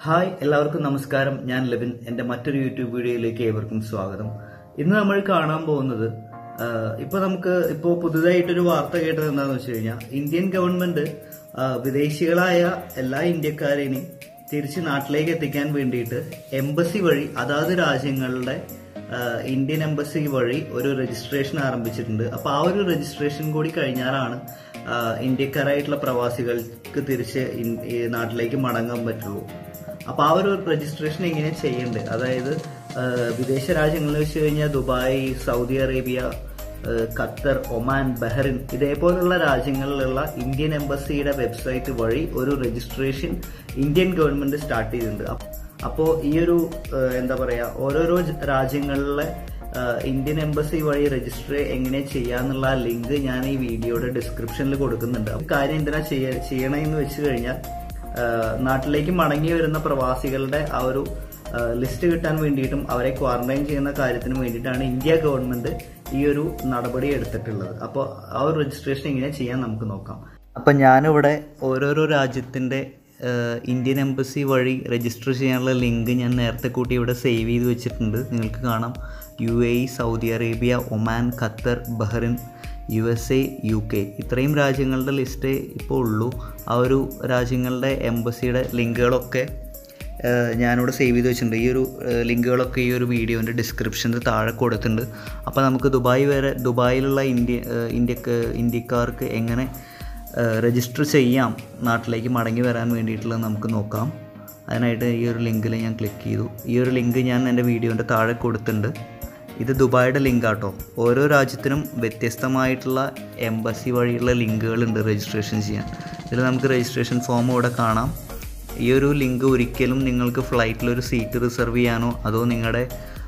hi എല്ലാവർക്കും നമസ്കാരം ഞാൻ ലെവിൻ എന്റെ മറ്റൊരു യൂട്യൂബ് വീഡിയോയിലേക്ക് ഏവർക്കും സ്വാഗതം ഇന്ന് നമ്മൾ കാണാൻ പോകുന്നത് ആഹ്, ഇപ്പൊ നമുക്ക് ഇപ്പോ പുതുതായിട്ടൊരു വാർത്ത കേട്ടത് എന്താണെന്ന് വെച്ച് കഴിഞ്ഞാൽ ഇന്ത്യൻ ഗവൺമെന്റ് ആഹ്, വിദേശികളായ എല്ലാ ഇന്ത്യക്കാരെയും തിരിച്ച് നാട്ടിലേക്ക് എത്തിക്കാൻ വേണ്ടിയിട്ട് എംബസി വഴി അതാത് രാജ്യങ്ങളുടെ ആഹ്, ഇന്ത്യൻ എംബസി വഴി ഒരു രജിസ്ട്രേഷൻ ആരംഭിച്ചിട്ടുണ്ട് അപ്പൊ ആ ഒരു രജിസ്ട്രേഷൻ കൂടി കഴിഞ്ഞാലാണ് ആഹ്, ഇന്ത്യക്കാരായിട്ടുള്ള പ്രവാസികൾക്ക് തിരിച്ച് ഇൻ- ഈ നാട്ടിലേക്ക് മടങ്ങാൻ പറ്റുള്ളൂ അപ്പൊ ആ ഒരു രജിസ്ട്രേഷൻ എങ്ങനെ ചെയ്യണ്ടേ അതായത് ആഹ്, വിദേശ രാജ്യങ്ങളിൽ വെച്ച് കഴിഞ്ഞാൽ Dubai Saudi Arabia ah, Qatar Oman Bahrain ഇതേപോലുള്ള രാജ്യങ്ങളിലുള്ള ഇന്ത്യൻ എംബസിയുടെ വെബ്സൈറ്റ് വഴി ഒരു രജിസ്ട്രേഷൻ ഇന്ത്യൻ ഗവൺമെന്റ് സ്റ്റാർട്ട് ചെയ്തിട്ടുണ്ട് അപ്പ- അപ്പോ ഈ ഒരു ആഹ്, എന്താ പറയാ ഓരോരോ ജ- രാജ്യങ്ങളിലെ ആഹ്, ഇന്ത്യൻ എംബസി വഴി രജിസ്റ്റർ എങ്ങനെ ചെയ്യാന്നുള്ള ലിങ്ക് ഞാൻ ഈ വീഡിയോയുടെ ഡിസ്ക്രിപ്ഷനിൽ കൊടുക്കുന്നുണ്ട് അപ്പൊ കാര്യം എന്തിനാ ചെയ്യ ചെയ്യണമെന്ന് വെച്ച് കഴിഞ്ഞാൽ ആഹ് നാട്ടിലേക്ക് മടങ്ങി വരുന്ന പ്രവാസികളുടെ ആ ഒരു ആഹ് ലിസ്റ്റ് കിട്ടാൻ വേണ്ടിയിട്ടും അവരെ ക്വാറന്റൈൻ ചെയ്യുന്ന കാര്യത്തിന് വേണ്ടിയിട്ടാണ് ഇന്ത്യ ഗവൺമെന്റ് ഈ ഒരു നടപടി എടുത്തിട്ടുള്ളത് അപ്പോൾ ആ ഒരു രജിസ്ട്രേഷൻ എങ്ങനെ ചെയ്യാൻ നമുക്ക് നോക്കാം അപ്പം ഞാനിവിടെ ഓരോരോ രാജ്യത്തിന്റെ ആഹ് ഇന്ത്യൻ എംബസി വഴി രജിസ്റ്റർ ചെയ്യാനുള്ള ലിങ്ക് ഞാൻ നേരത്തെ കൂട്ടി ഇവിടെ സേവ് ചെയ്ത് വെച്ചിട്ടുണ്ട് നിങ്ങൾക്ക് കാണാം U A E Saudi Arabia Oman Qatar Bahrain U S A U K ഇത്രയും രാജ്യങ്ങളുടെ ലിസ്റ്റ് ഇപ്പോൾ ഉള്ളൂ ആ ഒരു രാജ്യങ്ങളുടെ എംബസിയുടെ ലിങ്കുകളൊക്കെ ഏഹ്, ഞാനിവിടെ സേവ് ചെയ്ത് വെച്ചിട്ടുണ്ട് ഈ ഒരു ഏഹ്, ലിങ്കുകളൊക്കെ ഈ ഒരു വീഡിയോൻ്റെ ഡിസ്ക്രിപ്ഷനിൽ താഴെ കൊടുത്തിട്ടുണ്ട് അപ്പോൾ നമുക്ക് ദുബായ് വരെ ദുബായിലുള്ള ഇന്ത്യ ഏഹ്, ഇന്ത്യക്ക് ഇന്ത്യക്കാർക്ക് എങ്ങനെ രജിസ്റ്റർ ചെയ്യാം നാട്ടിലേക്ക് മടങ്ങി വരാൻ വേണ്ടിയിട്ടുള്ളത് നമുക്ക് നോക്കാം അതിനായിട്ട് ഈ ഒരു ലിങ്കിൽ ഞാൻ ക്ലിക്ക് ചെയ്തു ഈ ഒരു ലിങ്ക് ഞാൻ എൻ്റെ വീഡിയോൻ്റെ താഴെ കൊടുത്തിട്ടുണ്ട് ഇത് ദുബായിയുടെ ലിങ്ക് ആട്ടോ ഓരോ രാജ്യത്തിനും വ്യത്യസ്തമായിട്ടുള്ള എംബസി വഴിയുള്ള ലിങ്കുകളുണ്ട് രജിസ്ട്രേഷൻ ചെയ്യാൻ ഇതിൽ നമുക്ക് രജിസ്ട്രേഷൻ ഫോം ഇവിടെ കാണാം ഈ ഒരു ലിങ്ക് ഒരിക്കലും നിങ്ങൾക്ക് ഫ്ലൈറ്റിലൊരു സീറ്റ് റിസർവ് ചെയ്യാനോ അതോ നിങ്ങളുടെ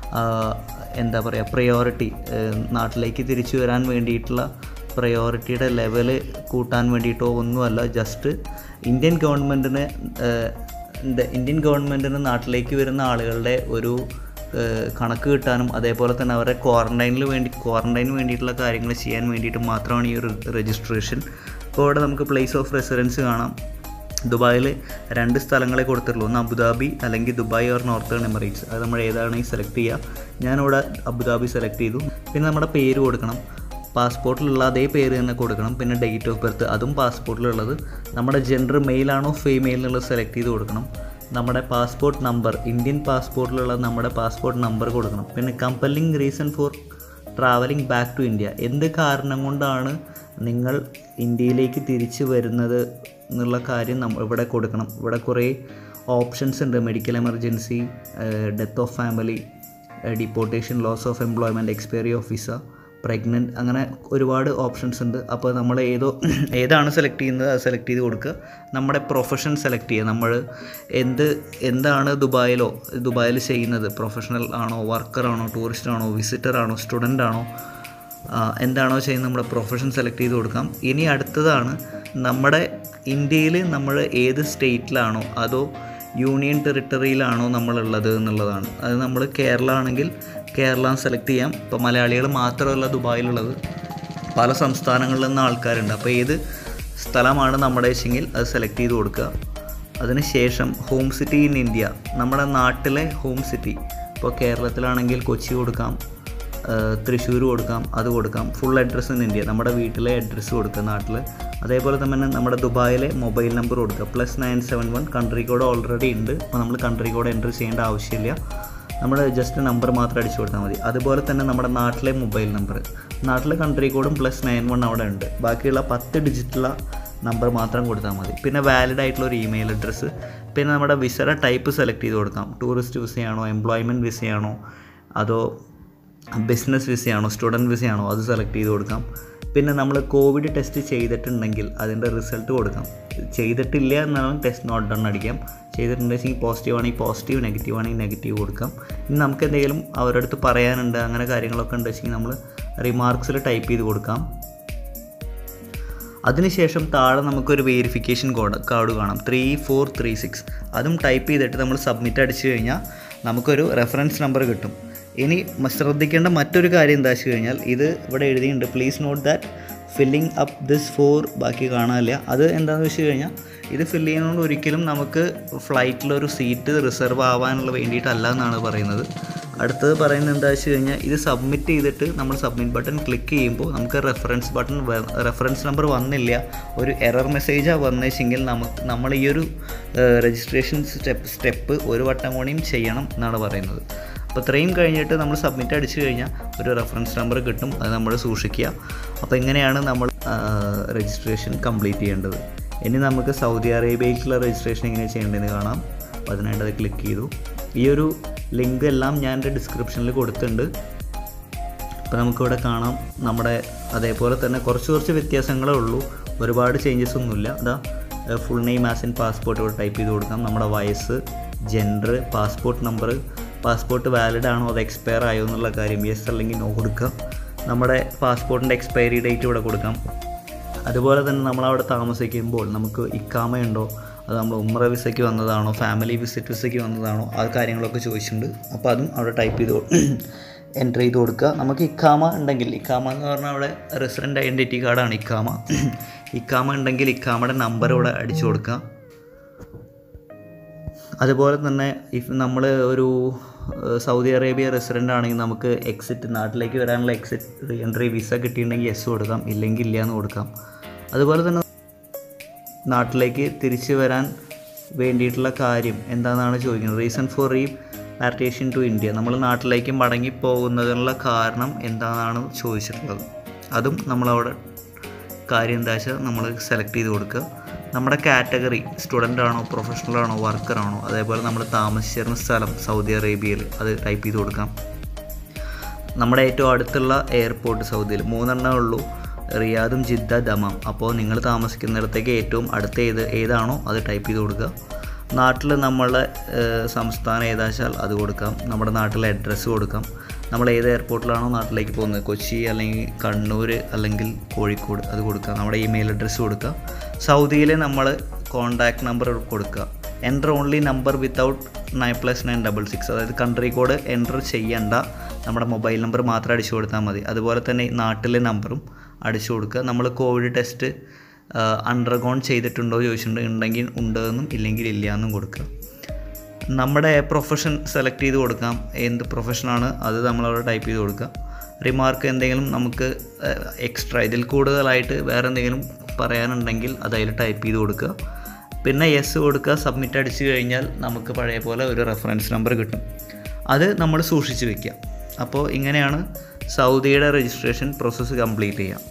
എന്താ പറയുക പ്രയോറിറ്റി നാട്ടിലേക്ക് തിരിച്ചു വരാൻ വേണ്ടിയിട്ടുള്ള പ്രയോറിറ്റിയുടെ ലെവല് കൂട്ടാൻ വേണ്ടിയിട്ടോ ഒന്നുമല്ല ജസ്റ്റ് ഇന്ത്യൻ ഗവൺമെൻറ്റിന് ഇന്ത്യൻ ഗവൺമെൻറ്റിന് നാട്ടിലേക്ക് വരുന്ന ആളുകളുടെ ഒരു ഏഹ് കണക്ക് കിട്ടാനും അതേപോലെ തന്നെ അവരുടെ ക്വാറന്റൈനിൽ വേണ്ടി ക്വാറന്റൈന് വേണ്ടിയിട്ടുള്ള കാര്യങ്ങൾ ചെയ്യാൻ വേണ്ടിയിട്ട് മാത്രമാണ് ഈ ഒരു രജിസ്ട്രേഷൻ ഇപ്പോൾ ഇവിടെ നമുക്ക് പ്ലേസ് ഓഫ് റെസിഡൻസ് കാണാം ദുബായിൽ രണ്ട് സ്ഥലങ്ങളെ കൊടുത്തിട്ടുള്ളൂ ഒന്ന് അബുദാബി അല്ലെങ്കിൽ ദുബായ് ഓർ നോർത്തേൺ എമിറേറ്റ്സ് അത് നമ്മൾ ഏതാണ് സെലക്ട് ചെയ്യുക ഞാനിവിടെ അബുദാബി സെലക്ട് ചെയ്തു പിന്നെ നമ്മുടെ പേര് കൊടുക്കണം പാസ്പോർട്ടിലുള്ള അതേ പേര് തന്നെ കൊടുക്കണം പിന്നെ ഡേറ്റ് ഓഫ് ബർത്ത് അതും പാസ്പോർട്ടിലുള്ളത് നമ്മുടെ ജെൻഡർ മെയിലാണോ ഫീമെയിൽ എന്നുള്ളത് സെലക്ട് ചെയ്ത് കൊടുക്കണം നമ്മുടെ പാസ്പോർട്ട് നമ്പർ ഇന്ത്യൻ പാസ്പോർട്ടിലുള്ള നമ്മുടെ പാസ്പോർട്ട് നമ്പർ കൊടുക്കണം പിന്നെ compelling reason for travelling back to India എന്ത് കാരണം കൊണ്ടാണ് നിങ്ങൾ ഇന്ത്യയിലേക്ക് തിരിച്ചു വരുന്നത് എന്നുള്ള കാര്യം നമ്മൾ ഇവിടെ കൊടുക്കണം ഇവിടെ കുറേ ഓപ്ഷൻസ് ഉണ്ട് medical emergency death of family deportation loss of employment expiry of visa pregnant അങ്ങനെ ഒരുപാട് ഓപ്ഷൻസ് ഉണ്ട് അപ്പോൾ നമ്മൾ ഏതോ ഏതാണ് സെലക്ട് ചെയ്യുന്നത് അത് സെലക്ട് ചെയ്ത് കൊടുക്കുക നമ്മുടെ പ്രൊഫഷൻ സെലക്ട് ചെയ്യുക നമ്മൾ എന്ത് എന്താണ് ദുബായിലോ ദുബായിൽ ചെയ്യുന്നത് പ്രൊഫഷണൽ ആണോ വർക്കർ ആണോ ടൂറിസ്റ്റ് ആണോ വിസിറ്റർ ആണോ സ്റ്റുഡൻ്റ് ആണോ ആ, എന്താണോ ചെയ്യുന്നത് നമ്മുടെ പ്രൊഫഷൻ സെലക്ട് ചെയ്ത് കൊടുക്കാം ഇനി അടുത്തതാണ് നമ്മുടെ ഇന്ത്യയിൽ നമ്മൾ ഏത് സ്റ്റേറ്റിലാണോ അതോ യൂണിയൻ ടെറിട്ടറിയിലാണോ നമ്മളുള്ളത് എന്നുള്ളതാണ് അത് നമ്മൾ കേരള ആണെങ്കിൽ കേരള സെലക്ട് ചെയ്യാം ഇപ്പോൾ മലയാളികൾ മാത്രമല്ല ദുബായിലുള്ളത് പല സംസ്ഥാനങ്ങളിൽ നിന്ന് ആൾക്കാരുണ്ട് അപ്പോൾ ഏത് സ്ഥലമാണ് നമ്മുടെ വെച്ചെങ്കിൽ അത് സെലക്ട് ചെയ്ത് കൊടുക്കുക അതിനുശേഷം ഹോം സിറ്റി ഇൻ ഇന്ത്യ നമ്മുടെ നാട്ടിലെ ഹോം സിറ്റി ഇപ്പോൾ കേരളത്തിലാണെങ്കിൽ കൊച്ചി കൊടുക്കാം തൃശ്ശൂർ കൊടുക്കാം അത് കൊടുക്കാം ഫുൾ അഡ്രസ്സ് ഇൻ ഇന്ത്യ നമ്മുടെ വീട്ടിലെ അഡ്രസ്സ് കൊടുക്കുക നാട്ടിൽ അതേപോലെ തന്നെ നമ്മുടെ ദുബായിലെ മൊബൈൽ നമ്പർ കൊടുക്കുക plus nine seven one country code already ഉണ്ട് അപ്പോൾ നമ്മൾ കൺട്രി കോഡ് എൻ്റർ ചെയ്യേണ്ട ആവശ്യമില്ല നമ്മൾ ജസ്റ്റ് നമ്പർ മാത്രം അടിച്ചു കൊടുത്താൽ മതി അതുപോലെ തന്നെ നമ്മുടെ നാട്ടിലെ മൊബൈൽ നമ്പർ നാട്ടിലെ കൺട്രി കോഡും പ്ലസ് നയൻ വൺ അവിടെ ഉണ്ട് ബാക്കിയുള്ള പത്ത് ഡിജിറ്റുള്ള നമ്പർ മാത്രം കൊടുത്താൽ മതി പിന്നെ വാലിഡ് ആയിട്ടുള്ള ഒരു ഇമെയിൽ അഡ്രസ്സ് പിന്നെ നമ്മുടെ വിസയുടെ ടൈപ്പ് സെലക്ട് ചെയ്ത് കൊടുക്കാം ടൂറിസ്റ്റ് വിസയാണോ എംപ്ലോയ്മെൻറ്റ് വിസയാണോ അതോ ബിസിനസ് വിസയാണോ സ്റ്റുഡൻറ്റ് വിസയാണോ അത് സെലക്ട് ചെയ്ത് കൊടുക്കാം പിന്നെ നമ്മൾ കോവിഡ് ടെസ്റ്റ് ചെയ്തിട്ടുണ്ടെങ്കിൽ അതിൻ്റെ റിസൾട്ട് കൊടുക്കാം ചെയ്തിട്ടില്ല എന്നാണ് ടെസ്റ്റ് നോട്ട് ഡൺ അടിക്കാം ചെയ്തിട്ടുണ്ടെങ്കിൽ പോസിറ്റീവ് ആണെങ്കിൽ പോസിറ്റീവ് നെഗറ്റീവ് ആണെങ്കിൽ നെഗറ്റീവ് കൊടുക്കാം ഇനി നമുക്ക് എന്തെങ്കിലും അവരുടെ അടുത്ത് പറയാനുണ്ട് അങ്ങനെ കാര്യങ്ങളൊക്കെ ഉണ്ട് വെച്ചെങ്കിൽ നമ്മൾ റിമാർക്സിൽ ടൈപ്പ് ചെയ്ത് കൊടുക്കാം അതിനുശേഷം താഴെ നമുക്കൊരു വെരിഫിക്കേഷൻ കോഡ് കാർഡ് കാണാം ത്രീ ഫോർ ത്രീ സിക്സ് അതും ടൈപ്പ് ചെയ്തിട്ട് നമ്മൾ സബ്മിറ്റ് അടിച്ചു കഴിഞ്ഞാൽ നമുക്കൊരു റെഫറൻസ് നമ്പർ കിട്ടും ഇനി മ- ശ്രദ്ധിക്കേണ്ട മറ്റൊരു കാര്യം എന്താ വെച്ച് കഴിഞ്ഞാൽ ഇത് ഇവിടെ എഴുതിയിട്ടുണ്ട് please note that filling up this form ബാക്കി കാണാനില്ല അത് എന്താണെന്ന് വെച്ച് കഴിഞ്ഞാൽ ഇത് ഫില്ല് ചെയ്യുന്നതുകൊണ്ട് ഒരിക്കലും നമുക്ക് ഫ്ലൈറ്റിലൊരു സീറ്റ് റിസർവ് ആവാനുള്ള വേണ്ടിയിട്ടല്ല എന്നാണ് പറയുന്നത് അടുത്തത് പറയുന്നത് എന്താ വെച്ച് കഴിഞ്ഞാൽ ഇത് സബ്മിറ്റ് ചെയ്തിട്ട് നമ്മൾ സബ്മിറ്റ് ബട്ടൺ ക്ലിക്ക് ചെയ്യുമ്പോൾ നമുക്ക് റെഫറൻസ് ബട്ടൺ റെഫറൻസ് നമ്പർ വന്നില്ല ഒരു എറർ മെസ്സേജാണ് വന്നേച്ചെങ്കിൽ നമുക്ക് നമ്മൾ ഈ ഒരു രജിസ്ട്രേഷൻ സ്റ്റെപ്പ് സ്റ്റെപ്പ് ഒരു വട്ടം കൂടിയും ചെയ്യണം എന്നാണ് പറയുന്നത് അപ്പോൾ ഇത്രയും കഴിഞ്ഞിട്ട് നമ്മൾ സബ്മിറ്റ് അടിച്ചു കഴിഞ്ഞാൽ ഒരു റെഫറൻസ് നമ്പർ കിട്ടും അത് നമ്മൾ സൂക്ഷിക്കുക അപ്പോൾ ഇങ്ങനെയാണ് നമ്മൾ രജിസ്ട്രേഷൻ കംപ്ലീറ്റ് ചെയ്യേണ്ടത് ഇനി നമുക്ക് സൗദി അറേബ്യയിലേക്കുള്ള രജിസ്ട്രേഷൻ എങ്ങനെ ചെയ്യേണ്ടതെന്ന് കാണാം അപ്പോൾ അതിനായിട്ട് അത് ക്ലിക്ക് ചെയ്തു ഈ ഒരു ലിങ്ക് എല്ലാം ഞാൻ എൻ്റെ ഡിസ്ക്രിപ്ഷനിൽ കൊടുത്തിട്ടുണ്ട് അപ്പോൾ നമുക്കിവിടെ കാണാം നമ്മുടെ അതേപോലെ തന്നെ കുറച്ച് കുറച്ച് വ്യത്യാസങ്ങളേ ഉള്ളൂ ഒരുപാട് ചേഞ്ചസ് ഒന്നുമില്ല അതാ full name as in passport ഇവിടെ ടൈപ്പ് ചെയ്ത് കൊടുക്കാം നമ്മുടെ വയസ്സ് gender passport number passport valid ആണോ അത് എക്സ്പയർ ആയോ എന്നുള്ള കാര്യം യെസ് അല്ലെങ്കിൽ നോ കൊടുക്കുക നമ്മുടെ പാസ്പോർട്ടിൻ്റെ എക്സ്പയറി ഡേറ്റ് ഇവിടെ കൊടുക്കാം അതുപോലെ തന്നെ നമ്മളവിടെ താമസിക്കുമ്പോൾ നമുക്ക് ഇക്കാമയുണ്ടോ അത് നമ്മൾ ഉമ്ര വിസയ്ക്ക് വന്നതാണോ ഫാമിലി വിസിറ്റ് വിസയ്ക്ക് വന്നതാണോ ആ കാര്യങ്ങളൊക്കെ ചോദിച്ചിട്ടുണ്ട് അപ്പോൾ അതും അവിടെ ടൈപ്പ് ചെയ്ത് എൻ്റർ ചെയ്ത് കൊടുക്കുക നമുക്ക് ഇക്കാമ ഉണ്ടെങ്കിൽ ഇക്കാമ എന്ന് പറഞ്ഞാൽ അവിടെ റെസിഡൻ്റ് ഐഡൻറ്റിറ്റി കാർഡാണ് ഇക്കാമ ഇക്കാമ ഉണ്ടെങ്കിൽ ഇക്കാമയുടെ നമ്പർ ഇവിടെ അടിച്ചു കൊടുക്കുക അതുപോലെ തന്നെ ഇഫ് നമ്മൾ ഒരു സൗദി അറേബ്യ റെസിഡൻ്റ് ആണെങ്കിൽ നമുക്ക് എക്സിറ്റ് നാട്ടിലേക്ക് വരാനുള്ള എക്സിറ്റ് റീ എൻട്രി വിസ കിട്ടിയിട്ടുണ്ടെങ്കിൽ യെസ് കൊടുക്കാം ഇല്ലെങ്കിൽ ഇല്ല എന്ന് കൊടുക്കാം അതുപോലെ തന്നെ നാട്ടിലേക്ക് തിരിച്ചു വരാൻ വേണ്ടിയിട്ടുള്ള കാര്യം എന്താണെന്നാണ് ചോദിക്കുന്നത് reason for repatriation to India നമ്മൾ നാട്ടിലേക്ക് മടങ്ങി പോകുന്നതിനുള്ള കാരണം എന്താണെന്നാണ് ചോദിച്ചിട്ടുള്ളത് അതും നമ്മളവിടെ കാര്യം എന്താ വെച്ചാൽ നമ്മൾ സെലക്ട് ചെയ്ത് കൊടുക്കുക നമ്മുടെ കാറ്റഗറി സ്റ്റുഡൻ്റ് ആണോ പ്രൊഫഷണൽ ആണോ വർക്കർ ആണോ അതേപോലെ നമ്മൾ താമസിച്ചിരുന്ന സ്ഥലം സൗദി അറേബ്യയിൽ അത് ടൈപ്പ് ചെയ്ത് കൊടുക്കാം നമ്മുടെ ഏറ്റവും അടുത്തുള്ള എയർപോർട്ട് സൗദിയിൽ മൂന്നെണ്ണേ ഉള്ളൂ റിയാദും ജിദ്ദ ദമാം അപ്പോൾ നിങ്ങൾ താമസിക്കുന്നിടത്തേക്ക് ഏറ്റവും അടുത്ത ഏത് ഏതാണോ അത് ടൈപ്പ് ചെയ്ത് കൊടുക്കുക നാട്ടിൽ നമ്മളുടെ സംസ്ഥാനം ഏതാച്ചാൽ അത് കൊടുക്കാം നമ്മുടെ നാട്ടിലെ അഡ്രസ്സ് കൊടുക്കാം നമ്മൾ ഏത് എയർപോർട്ടിലാണോ നാട്ടിലേക്ക് പോകുന്നത് കൊച്ചി അല്ലെങ്കിൽ കണ്ണൂർ അല്ലെങ്കിൽ കോഴിക്കോട് അത് കൊടുക്കുക നമ്മുടെ ഇമെയിൽ അഡ്രസ്സ് കൊടുക്കുക സൗദിയിലെ നമ്മൾ കോൺടാക്ട് നമ്പർ കൊടുക്കുക enter only number without nine plus nine double six അതായത് കൺട്രി കോഡ് എൻ്റർ ചെയ്യണ്ട നമ്മുടെ മൊബൈൽ നമ്പർ മാത്രം അടിച്ചു കൊടുത്താൽ മതി അതുപോലെ തന്നെ നാട്ടിലെ നമ്പറും അടിച്ചു കൊടുക്കുക നമ്മൾ കോവിഡ് ടെസ്റ്റ് അണ്ടർഗോൺ ചെയ്തിട്ടുണ്ടോ ചോദിച്ചിട്ടുണ്ട് ഉണ്ടെങ്കിൽ ഉണ്ടെന്നും ഇല്ലെങ്കിൽ ഇല്ല എന്നും കൊടുക്കുക നമ്മുടെ പ്രൊഫഷൻ സെലക്ട് ചെയ്ത് കൊടുക്കാം എന്ത് പ്രൊഫഷനാണ് അത് നമ്മളവിടെ ടൈപ്പ് ചെയ്ത് കൊടുക്കുക റിമാർക്ക് എന്തെങ്കിലും നമുക്ക് എക്സ്ട്രാ ഇതിൽ കൂടുതലായിട്ട് വേറെ എന്തെങ്കിലും പറയാനുണ്ടെങ്കിൽ അത് അതിൽ ടൈപ്പ് ചെയ്ത് കൊടുക്കുക പിന്നെ യെസ് കൊടുക്കുക സബ്മിറ്റ് അടിച്ചു കഴിഞ്ഞാൽ നമുക്ക് പഴയ പോലെ ഒരു റെഫറൻസ് നമ്പർ കിട്ടും അത് നമ്മൾ സൂക്ഷിച്ച് വെക്കുക അപ്പോൾ ഇങ്ങനെയാണ് സൗദിയുടെ രജിസ്ട്രേഷൻ പ്രോസസ്സ് കംപ്ലീറ്റ് ചെയ്യാം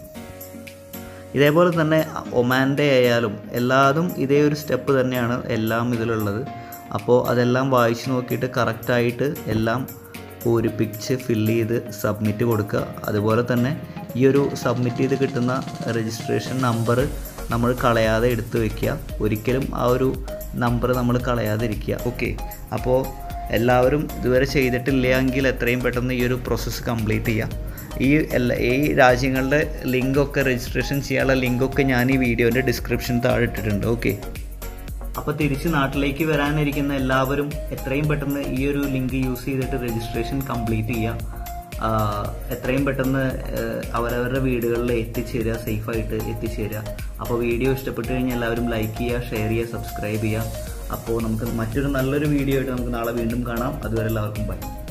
ഇതേപോലെ തന്നെ ഒമാൻ്റെ ആയാലും എല്ലാതും ഇതേ ഒരു സ്റ്റെപ്പ് തന്നെയാണ് എല്ലാം ഇതിലുള്ളത് അപ്പോൾ അതെല്ലാം വായിച്ച് നോക്കിയിട്ട് കറക്റ്റായിട്ട് എല്ലാം പൂരിപ്പിച്ച് ഫില്ല് ചെയ്ത് സബ്മിറ്റ് കൊടുക്കുക അതുപോലെ തന്നെ ഈ ഒരു സബ്മിറ്റ് ചെയ്ത് കിട്ടുന്ന രജിസ്ട്രേഷൻ നമ്പർ നമ്മൾ കളയാതെ എടുത്തു വയ്ക്കുക ഒരിക്കലും ആ ഒരു നമ്പർ നമ്മൾ കളയാതിരിക്കുക ഓക്കെ അപ്പോൾ എല്ലാവരും ഇതുവരെ ചെയ്തിട്ടില്ലെങ്കിൽ എത്രയും പെട്ടെന്ന് ഈ ഒരു പ്രോസസ്സ് കംപ്ലീറ്റ് ചെയ്യുക ഈ എല്ലാ ഈ രാജ്യങ്ങളുടെ ലിങ്കൊക്കെ രജിസ്ട്രേഷൻ ചെയ്യാനുള്ള ലിങ്കൊക്കെ ഞാൻ ഈ വീഡിയോൻ്റെ ഡിസ്ക്രിപ്ഷൻ താഴെ ഇട്ടിട്ടുണ്ട് ഓക്കെ അപ്പോൾ തിരിച്ച് നാട്ടിലേക്ക് വരാനിരിക്കുന്ന എല്ലാവരും എത്രയും പെട്ടെന്ന് ഈ ഒരു ലിങ്ക് യൂസ് ചെയ്തിട്ട് രജിസ്ട്രേഷൻ കംപ്ലീറ്റ് ചെയ്യുക എത്രയും പെട്ടെന്ന് അവരവരുടെ വീടുകളിൽ എത്തിച്ചേരുക സേഫായിട്ട് എത്തിച്ചേരുക അപ്പോൾ വീഡിയോ ഇഷ്ടപ്പെട്ട് കഴിഞ്ഞാൽ എല്ലാവരും ലൈക്ക് ചെയ്യുക ഷെയർ ചെയ്യുക സബ്സ്ക്രൈബ് ചെയ്യുക അപ്പോൾ നമുക്ക് മറ്റൊരു നല്ലൊരു വീഡിയോ ആയിട്ട് നമുക്ക് നാളെ വീണ്ടും കാണാം അതുവരെ എല്ലാവർക്കും ബൈ